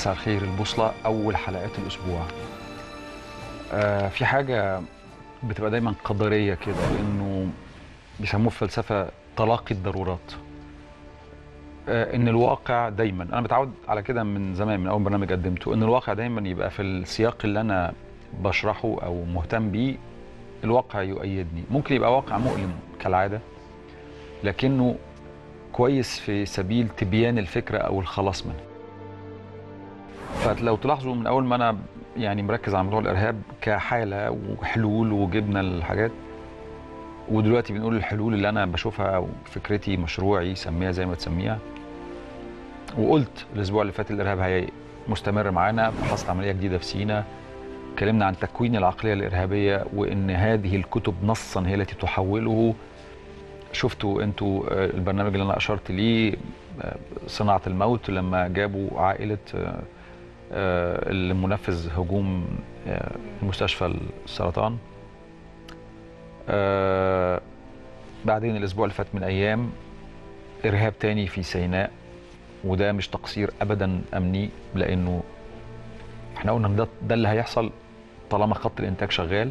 مساء الخير البوصلة أول حلقات الأسبوع آه في حاجة بتبقى دايما قدرية كده إنه بيسموه في الفلسفة تلاقي الضرورات آه إن الواقع دايما أنا متعود على كده من زمان من أول برنامج قدمته إن الواقع دايما يبقى في السياق اللي أنا بشرحه أو مهتم بيه الواقع يؤيدني ممكن يبقى واقع مؤلم كالعادة لكنه كويس في سبيل تبيان الفكرة أو الخلاص منها فلو تلاحظوا من اول ما انا يعني مركز على موضوع الارهاب كحاله وحلول وجبنا الحاجات ودلوقتي بنقول الحلول اللي انا بشوفها وفكرتي مشروعي سميها زي ما تسميها وقلت الاسبوع اللي فات الارهاب هي مستمر معانا حصل عمليه جديده في سينا اتكلمنا عن تكوين العقليه الارهابيه وان هذه الكتب نصا هي التي تحوله شفتوا انتوا البرنامج اللي انا اشرت ليه صناعه الموت لما جابوا عائله المنفذ هجوم مستشفى السرطان بعدين الاسبوع اللي فات من ايام ارهاب تاني في سيناء وده مش تقصير ابدا امني لانه احنا قلنا ده, ده اللي هيحصل طالما خط الانتاج شغال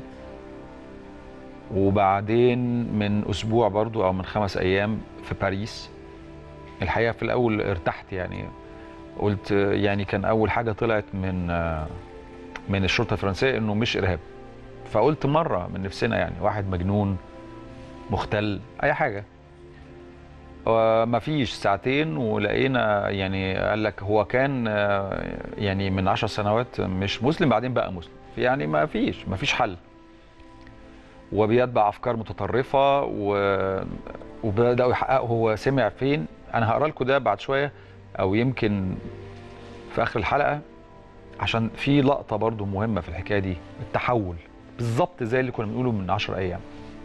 وبعدين من اسبوع برضو او من خمس ايام في باريس الحقيقه في الاول ارتحت يعني قلت يعني كان اول حاجه طلعت من من الشرطه الفرنسيه انه مش ارهاب فقلت مره من نفسنا يعني واحد مجنون مختل اي حاجه ما فيش ساعتين ولقينا يعني قال لك هو كان يعني من عشر سنوات مش مسلم بعدين بقى مسلم يعني ما فيش ما فيش حل وبيتبع افكار متطرفه و... وبداوا يحققوا هو سمع فين انا هقرا لكم ده بعد شويه او يمكن في اخر الحلقه عشان في لقطه برضو مهمه في الحكايه دي التحول بالظبط زي اللي كنا بنقوله من 10 ايام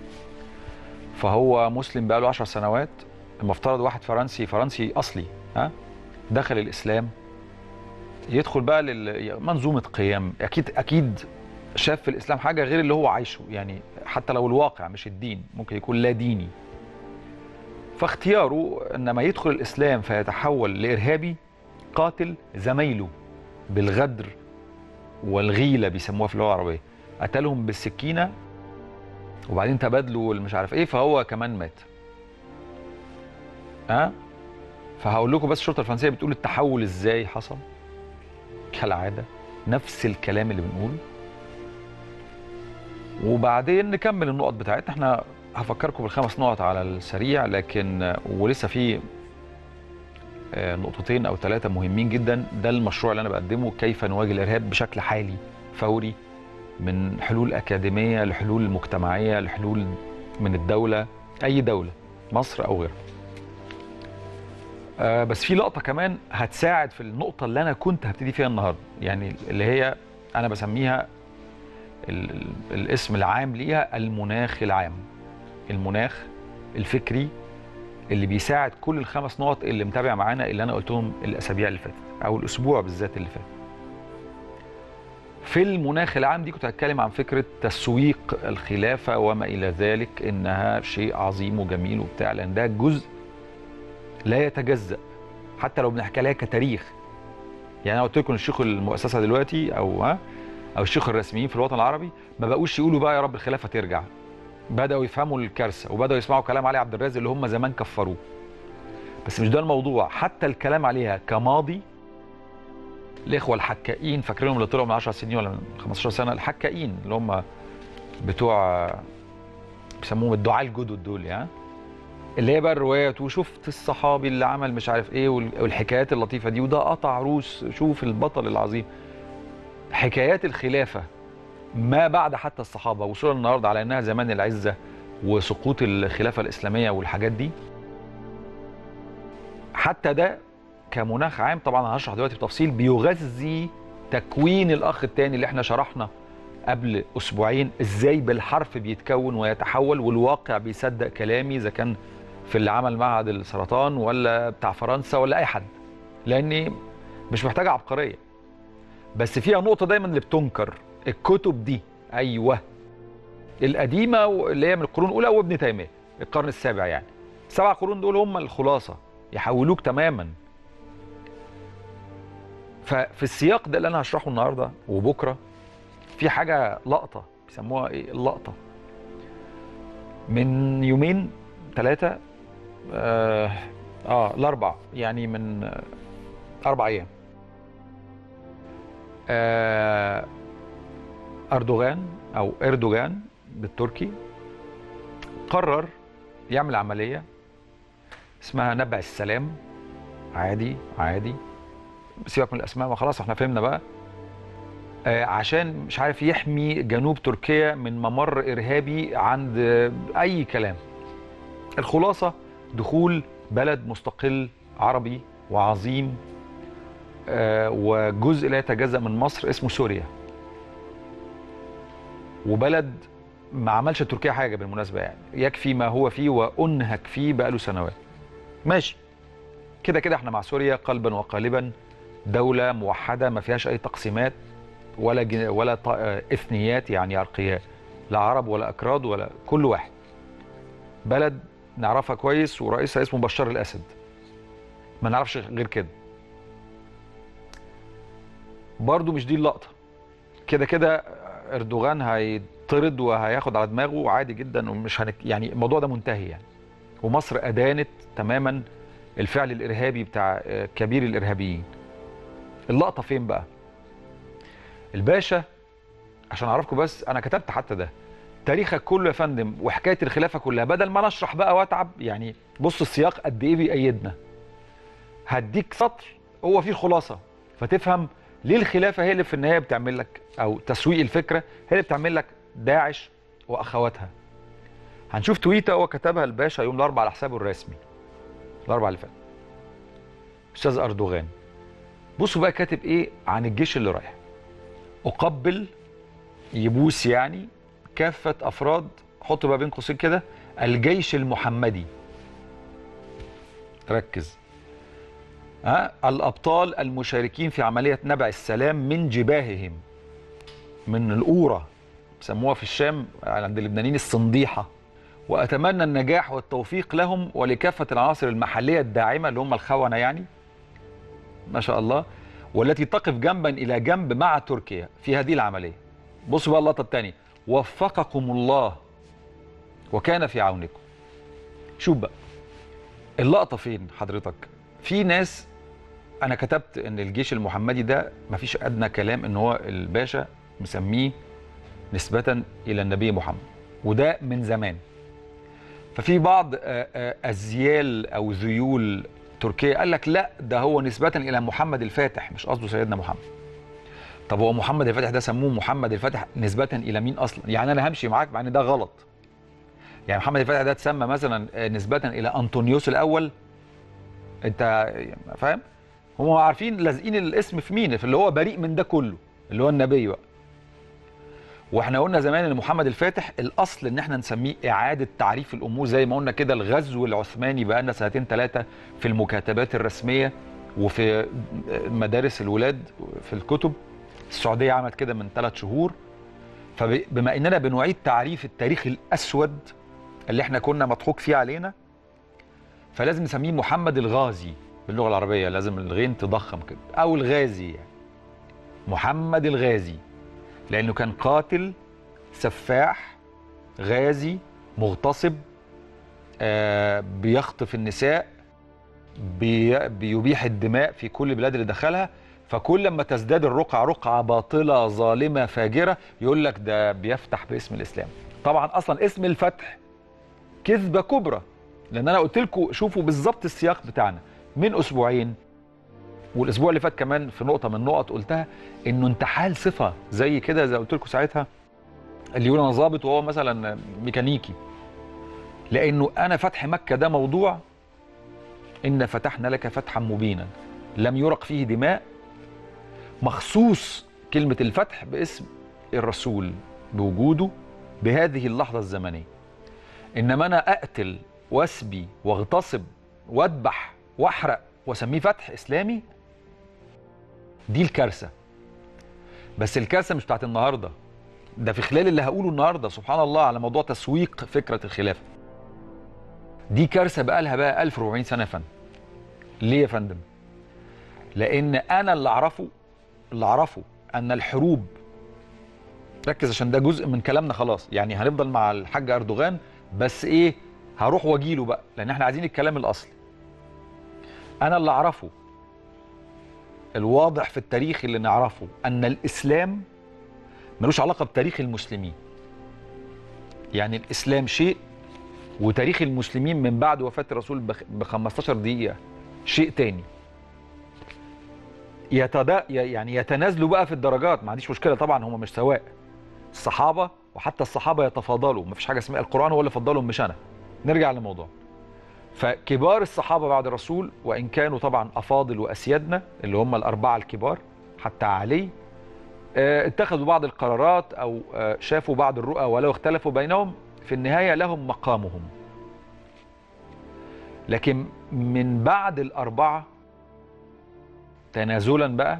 فهو مسلم بقاله 10 سنوات المفترض واحد فرنسي فرنسي اصلي ها دخل الاسلام يدخل بقى لمنظومه قيم اكيد اكيد شاف في الاسلام حاجه غير اللي هو عايشه يعني حتى لو الواقع مش الدين ممكن يكون لا ديني فاختياره انما يدخل الاسلام فيتحول لارهابي قاتل زمايله بالغدر والغيله بيسموها في اللغه العربيه قتلهم بالسكينه وبعدين تبادلوا مش عارف ايه فهو كمان مات ها أه؟ فهقول لكم بس الشرطه الفرنسيه بتقول التحول ازاي حصل كالعاده نفس الكلام اللي بنقوله وبعدين نكمل النقط بتاعتنا احنا هفكركم بالخمس نقط على السريع لكن ولسه في نقطتين او ثلاثه مهمين جدا ده المشروع اللي انا بقدمه كيف نواجه الارهاب بشكل حالي فوري من حلول اكاديميه لحلول مجتمعيه لحلول من الدوله اي دوله مصر او غيرها آه بس في لقطه كمان هتساعد في النقطه اللي انا كنت هبتدي فيها النهارده يعني اللي هي انا بسميها الاسم العام ليها المناخ العام المناخ الفكري اللي بيساعد كل الخمس نقط اللي متابع معانا اللي انا قلتهم الاسابيع اللي فاتت او الاسبوع بالذات اللي فات في المناخ العام دي كنت هتكلم عن فكره تسويق الخلافه وما الى ذلك انها شيء عظيم وجميل وبتاع لان ده جزء لا يتجزا حتى لو بنحكي عليها كتاريخ يعني انا قلت لكم الشيوخ المؤسسه دلوقتي او ها او الشيوخ الرسميين في الوطن العربي ما بقوش يقولوا بقى يا رب الخلافه ترجع بداوا يفهموا الكارثه وبداوا يسمعوا كلام علي عبد الرازق اللي هم زمان كفروه بس مش ده الموضوع حتى الكلام عليها كماضي الاخوه الحكائين فاكرينهم اللي طلعوا من 10 سنين ولا من 15 سنه الحكائين اللي هم بتوع بيسموهم الدعاة الجدد دول يعني اللي هي بقى الروايات وشفت الصحابي اللي عمل مش عارف ايه والحكايات اللطيفه دي وده قطع روس شوف البطل العظيم حكايات الخلافه ما بعد حتى الصحابه وصولا النهارده على انها زمان العزه وسقوط الخلافه الاسلاميه والحاجات دي حتى ده كمناخ عام طبعا هشرح دلوقتي بتفصيل بيغذي تكوين الاخ الثاني اللي احنا شرحنا قبل اسبوعين ازاي بالحرف بيتكون ويتحول والواقع بيصدق كلامي اذا كان في اللي عمل معهد السرطان ولا بتاع فرنسا ولا اي حد لاني مش محتاجه عبقريه بس فيها نقطه دايما اللي بتنكر الكتب دي ايوه القديمه اللي هي من القرون الاولى وابن تيميه القرن السابع يعني السبع قرون دول هم الخلاصه يحولوك تماما ففي السياق ده اللي انا هشرحه النهارده وبكره في حاجه لقطه بيسموها ايه اللقطه من يومين ثلاثه اه, آه الاربع يعني من آه اربع ايام آه اردوغان او اردوغان بالتركي قرر يعمل عمليه اسمها نبع السلام عادي عادي سيبك من الاسماء ما خلاص احنا فهمنا بقى آه عشان مش عارف يحمي جنوب تركيا من ممر ارهابي عند اي كلام الخلاصه دخول بلد مستقل عربي وعظيم آه وجزء لا يتجزا من مصر اسمه سوريا وبلد ما عملش تركيا حاجه بالمناسبه يعني يكفي ما هو فيه وانهك فيه بقاله سنوات ماشي كده كده احنا مع سوريا قلبا وقالبا دوله موحده ما فيهاش اي تقسيمات ولا جن... ولا ط... اثنيات يعني عرقيات لا عرب ولا اكراد ولا كل واحد بلد نعرفها كويس ورئيسها اسمه بشار الاسد ما نعرفش غير كده برضو مش دي اللقطه كده كده اردوغان هيطرد وهياخد على دماغه عادي جدا ومش هنك يعني الموضوع ده منتهي يعني ومصر ادانت تماما الفعل الارهابي بتاع كبير الارهابيين اللقطه فين بقى الباشا عشان اعرفكم بس انا كتبت حتى ده تاريخك كله يا فندم وحكايه الخلافه كلها بدل ما نشرح بقى واتعب يعني بص السياق قد ايه بيأيدنا هديك سطر هو فيه خلاصه فتفهم ليه الخلافه هي اللي في النهايه بتعمل لك او تسويق الفكره هي اللي بتعمل لك داعش واخواتها هنشوف تويته هو كتبها الباشا يوم الاربعاء على حسابه الرسمي الاربعاء اللي فات استاذ اردوغان بصوا بقى كاتب ايه عن الجيش اللي رايح اقبل يبوس يعني كافه افراد حط بقى بين قوسين كده الجيش المحمدي ركز ها الابطال المشاركين في عمليه نبع السلام من جباههم من القوره بيسموها في الشام عند اللبنانيين الصنديحه واتمنى النجاح والتوفيق لهم ولكافه العناصر المحليه الداعمه اللي هم الخونه يعني ما شاء الله والتي تقف جنبا الى جنب مع تركيا في هذه العمليه بصوا بقى اللقطه الثانيه وفقكم الله وكان في عونكم شوف بقى اللقطه فين حضرتك في ناس انا كتبت ان الجيش المحمدي ده مفيش ادنى كلام ان هو الباشا مسميه نسبه الى النبي محمد وده من زمان ففي بعض ازيال او ذيول تركيا قال لك لا ده هو نسبة إلى محمد الفاتح مش قصده سيدنا محمد طب هو محمد الفاتح ده سموه محمد الفاتح نسبة إلى مين أصلا يعني أنا همشي معاك مع إن ده غلط يعني محمد الفاتح ده اتسمى مثلا نسبة إلى أنطونيوس الأول أنت فاهم هم عارفين لازقين الاسم في مين في اللي هو بريء من ده كله اللي هو النبي بقى واحنا قلنا زمان ان محمد الفاتح الاصل ان احنا نسميه اعاده تعريف الامور زي ما قلنا كده الغزو العثماني بقى لنا سنتين ثلاثه في المكاتبات الرسميه وفي مدارس الولاد في الكتب السعوديه عملت كده من ثلاث شهور فبما اننا بنعيد تعريف التاريخ الاسود اللي احنا كنا مضحوك فيه علينا فلازم نسميه محمد الغازي باللغه العربيه لازم الغين تضخم كده او الغازي يعني محمد الغازي لانه كان قاتل سفاح غازي مغتصب آه بيخطف النساء بي بيبيح الدماء في كل البلاد اللي دخلها فكل لما تزداد الرقعة رقعة باطلة ظالمة فاجرة يقول لك ده بيفتح باسم الإسلام طبعا أصلا اسم الفتح كذبة كبرى لأن أنا قلت لكم شوفوا بالظبط السياق بتاعنا من أسبوعين والاسبوع اللي فات كمان في نقطه من النقط قلتها انه انتحال صفه زي كده زي قلت لكم ساعتها اللي يقول انا ظابط وهو مثلا ميكانيكي لانه انا فتح مكه ده موضوع ان فتحنا لك فتحا مبينا لم يرق فيه دماء مخصوص كلمه الفتح باسم الرسول بوجوده بهذه اللحظه الزمنيه انما انا اقتل واسبي واغتصب واذبح واحرق واسميه فتح اسلامي دي الكارثه بس الكارثه مش بتاعت النهارده ده في خلال اللي هقوله النهارده سبحان الله على موضوع تسويق فكره الخلافه دي كارثه بقى لها بقى 1400 سنه يا فندم ليه يا فندم لان انا اللي اعرفه اللي اعرفه ان الحروب ركز عشان ده جزء من كلامنا خلاص يعني هنفضل مع الحاج اردوغان بس ايه هروح واجيله بقى لان احنا عايزين الكلام الاصلي انا اللي اعرفه الواضح في التاريخ اللي نعرفه ان الاسلام ملوش علاقه بتاريخ المسلمين يعني الاسلام شيء وتاريخ المسلمين من بعد وفاه الرسول ب 15 دقيقه شيء تاني يتدا يعني يتنازلوا بقى في الدرجات ما عنديش مشكله طبعا هم مش سواء الصحابه وحتى الصحابه يتفاضلوا ما فيش حاجه اسمها القران هو اللي فضلهم مش انا نرجع للموضوع فكبار الصحابه بعد الرسول وان كانوا طبعا افاضل واسيادنا اللي هم الاربعه الكبار حتى علي آه، اتخذوا بعض القرارات او آه، شافوا بعض الرؤى ولو اختلفوا بينهم في النهايه لهم مقامهم لكن من بعد الاربعه تنازلا بقى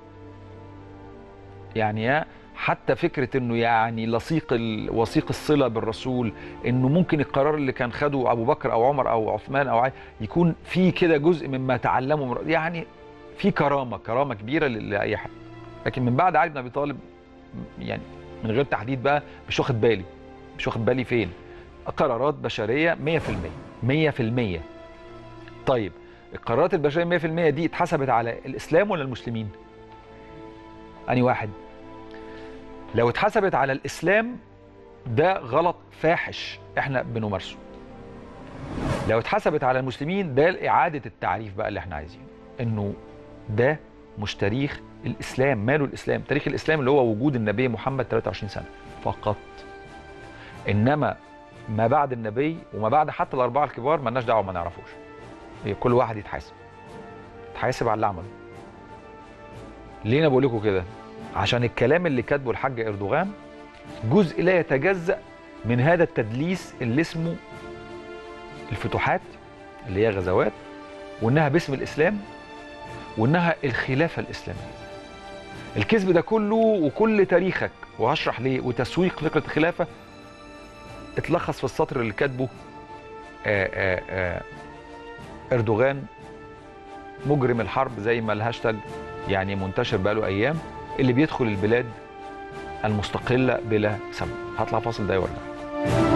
يعني يا حتى فكره انه يعني لصيق ال- وثيق الصله بالرسول انه ممكن القرار اللي كان خده ابو بكر او عمر او عثمان او علي يكون في كده جزء مما تعلمه من يعني في كرامه كرامه كبيره ل- لاي حد لكن من بعد علي بن ابي طالب يعني من غير تحديد بقى مش واخد بالي مش واخد بالي فين قرارات بشريه 100% 100% طيب القرارات البشريه 100% دي اتحسبت على الاسلام ولا المسلمين؟ اني واحد لو اتحسبت على الاسلام ده غلط فاحش احنا بنمارسه لو اتحسبت على المسلمين ده اعاده التعريف بقى اللي احنا عايزينه انه ده مش تاريخ الاسلام ماله الاسلام تاريخ الاسلام اللي هو وجود النبي محمد 23 سنه فقط انما ما بعد النبي وما بعد حتى الاربعه الكبار مالناش دعوه ما نعرفوش هي كل واحد يتحاسب يتحاسب على اللي عمله ليه انا بقول لكم كده عشان الكلام اللي كاتبه الحاج اردوغان جزء لا يتجزأ من هذا التدليس اللي اسمه الفتوحات اللي هي غزوات وانها باسم الاسلام وانها الخلافه الاسلاميه الكذب ده كله وكل تاريخك وهشرح ليه وتسويق فكره الخلافه اتلخص في السطر اللي كاتبه آآ آآ اردوغان مجرم الحرب زي ما الهاشتاج يعني منتشر بقاله ايام اللي بيدخل البلاد المستقله بلا سبب هطلع فاصل ده وارجع